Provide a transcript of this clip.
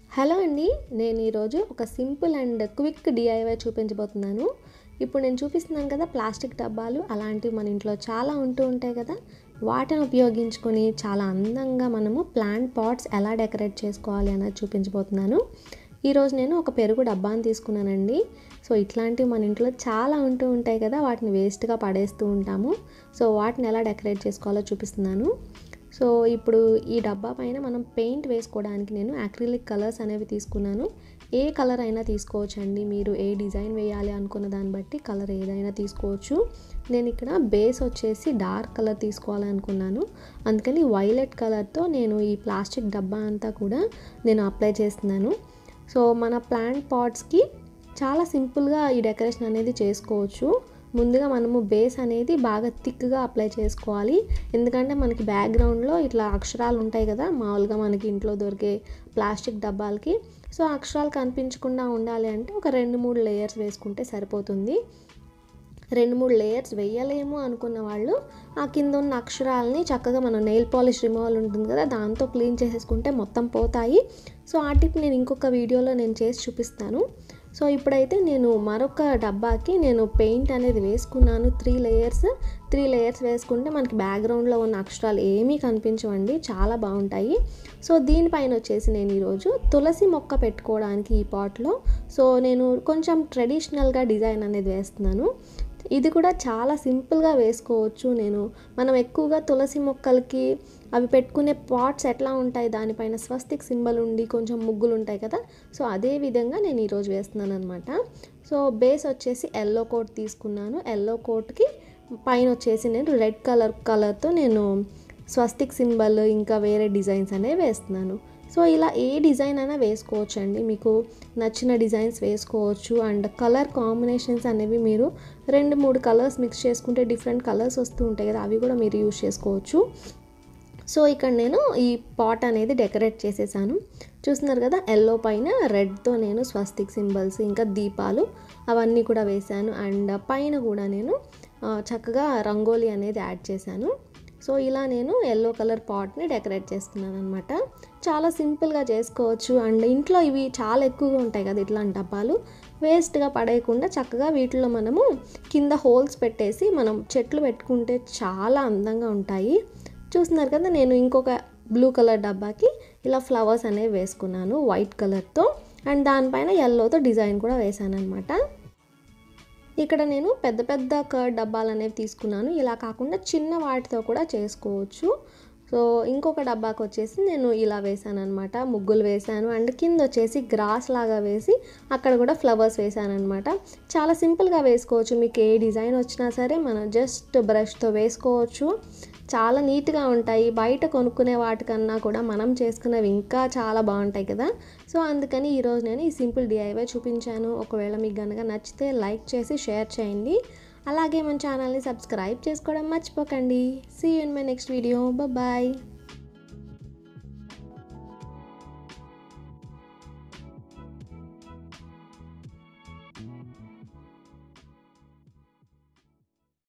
hello అండి నేను ఈరోజు ఒక సింపుల్ అండ్ క్విక్ డిఐవై చూపించబోతున్నాను ఇప్పుడు నేను చూపిస్తున్నాను కదా ప్లాస్టిక్ డబ్బాలు అలాంటివి మన ఇంట్లో చాలా ఉంటూ ఉంటాయి కదా వాటిని ఉపయోగించుకొని చాలా అందంగా మనము ప్లాంట్ పాట్స్ ఎలా డెకరేట్ చేసుకోవాలి అన్నది చూపించబోతున్నాను ఈరోజు నేను ఒక పెరుగు డబ్బాని తీసుకున్నానండి సో ఇట్లాంటివి మన ఇంట్లో చాలా ఉంటూ ఉంటాయి కదా వాటిని వేస్ట్గా పడేస్తూ ఉంటాము సో వాటిని ఎలా డెకరేట్ చేసుకోవాలో చూపిస్తున్నాను సో ఇప్పుడు ఈ డబ్బా పైన మనం పెయింట్ వేసుకోవడానికి నేను అక్రిలిక్ కలర్స్ అనేవి తీసుకున్నాను ఏ కలర్ అయినా తీసుకోవచ్చు అండి మీరు ఏ డిజైన్ వేయాలి అనుకున్న దాన్ని బట్టి కలర్ ఏదైనా తీసుకోవచ్చు నేను ఇక్కడ బేస్ వచ్చేసి డార్క్ కలర్ తీసుకోవాలనుకున్నాను అందుకని వైలెట్ కలర్తో నేను ఈ ప్లాస్టిక్ డబ్బా అంతా కూడా నేను అప్లై చేస్తున్నాను సో మన ప్లాంట్ పాట్స్కి చాలా సింపుల్గా ఈ డెకరేషన్ అనేది చేసుకోవచ్చు ముందుగా మనము బేస్ అనేది బాగా థిక్గా అప్లై చేసుకోవాలి ఎందుకంటే మనకి బ్యాక్గ్రౌండ్లో ఇట్లా అక్షరాలు ఉంటాయి కదా మామూలుగా మనకి ఇంట్లో దొరికే ప్లాస్టిక్ డబ్బాలకి సో అక్షరాలు కనిపించకుండా ఉండాలి అంటే ఒక రెండు మూడు లేయర్స్ వేసుకుంటే సరిపోతుంది రెండు మూడు లేయర్స్ వేయలేము అనుకున్న వాళ్ళు ఆ కింద ఉన్న అక్షరాలని చక్కగా మనం నెయిల్ పాలిష్ రిమూవల్ ఉంటుంది కదా దాంతో క్లీన్ చేసేసుకుంటే మొత్తం పోతాయి సో ఆ టిప్ నేను ఇంకొక వీడియోలో నేను చేసి చూపిస్తాను సో ఇప్పుడైతే నేను మరొక డబ్బాకి నేను పెయింట్ అనేది వేసుకున్నాను త్రీ లేయర్స్ త్రీ లేయర్స్ వేసుకుంటే మనకి బ్యాక్గ్రౌండ్లో ఉన్న అక్షరాలు ఏమీ కనిపించవండి చాలా బాగుంటాయి సో దీనిపైన వచ్చేసి నేను ఈరోజు తులసి మొక్క పెట్టుకోవడానికి ఈ పాట్లో సో నేను కొంచెం ట్రెడిషనల్గా డిజైన్ అనేది వేస్తున్నాను ఇది కూడా చాలా సింపుల్గా వేసుకోవచ్చు నేను మనం ఎక్కువగా తులసి మొక్కలకి అవి పెట్టుకునే పాట్స్ ఎట్లా ఉంటాయి దానిపైన స్వస్తిక్ సింబల్ ఉండి కొంచెం ముగ్గులు ఉంటాయి కదా సో అదే విధంగా నేను ఈరోజు వేస్తున్నాను అనమాట సో బేస్ వచ్చేసి ఎల్లో కోట్ తీసుకున్నాను ఎల్లో కోట్కి పైన వచ్చేసి నేను రెడ్ కలర్ కలర్తో నేను స్వస్తిక్ సింబల్ ఇంకా వేరే డిజైన్స్ అనేవి వేస్తున్నాను సో ఇలా ఏ డిజైన్ అయినా వేసుకోవచ్చు అండి మీకు నచ్చిన డిజైన్స్ వేసుకోవచ్చు అండ్ కలర్ కాంబినేషన్స్ అనేవి మీరు రెండు మూడు కలర్స్ మిక్స్ చేసుకుంటే డిఫరెంట్ కలర్స్ వస్తూ ఉంటాయి కదా అవి కూడా మీరు యూజ్ చేసుకోవచ్చు సో ఇక్కడ నేను ఈ పాట్ అనేది డెకరేట్ చేసేసాను చూస్తున్నారు కదా ఎల్లో పైన రెడ్తో నేను స్వస్తిక్ సింబల్స్ ఇంకా దీపాలు అవన్నీ కూడా వేశాను అండ్ పైన కూడా నేను చక్కగా రంగోలీ అనేది యాడ్ చేశాను సో ఇలా నేను ఎల్లో కలర్ పాట్ని డెకరేట్ చేసుకున్నాను అనమాట చాలా సింపుల్గా చేసుకోవచ్చు అండ్ ఇంట్లో ఇవి చాలా ఎక్కువగా ఉంటాయి కదా ఇట్లాంటి డబ్బాలు వేస్ట్గా పడేయకుండా చక్కగా వీటిలో మనము కింద హోల్స్ పెట్టేసి మనం చెట్లు పెట్టుకుంటే చాలా అందంగా ఉంటాయి చూస్తున్నారు కదా నేను ఇంకొక బ్లూ కలర్ డబ్బాకి ఇలా ఫ్లవర్స్ అనేవి వేసుకున్నాను వైట్ కలర్తో అండ్ దానిపైన ఎల్లోతో డిజైన్ కూడా వేసాను అనమాట ఇక్కడ నేను పెద్ద పెద్ద కర్డ్ డబ్బాలు అనేవి తీసుకున్నాను ఇలా కాకుండా చిన్న వాటితో కూడా చేసుకోవచ్చు సో ఇంకొక డబ్బాకి వచ్చేసి నేను ఇలా వేసాను అనమాట ముగ్గులు వేసాను అండ్ కింద వచ్చేసి గ్రాస్ లాగా వేసి అక్కడ కూడా ఫ్లవర్స్ వేసాను అనమాట చాలా సింపుల్గా వేసుకోవచ్చు మీకు ఏ డిజైన్ వచ్చినా సరే మనం జస్ట్ బ్రష్తో వేసుకోవచ్చు చాలా నీట్గా ఉంటాయి బయట కొనుక్కునే వాటికన్నా కూడా మనం చేసుకునేవి ఇంకా చాలా బాగుంటాయి కదా సో అందుకని ఈరోజు నేను ఈ సింపుల్ డిఐవై చూపించాను ఒకవేళ మీకు కనుక నచ్చితే లైక్ చేసి షేర్ చేయండి అలాగే మన ఛానల్ని సబ్స్క్రైబ్ చేసుకోవడం మర్చిపోకండి see in my next video bye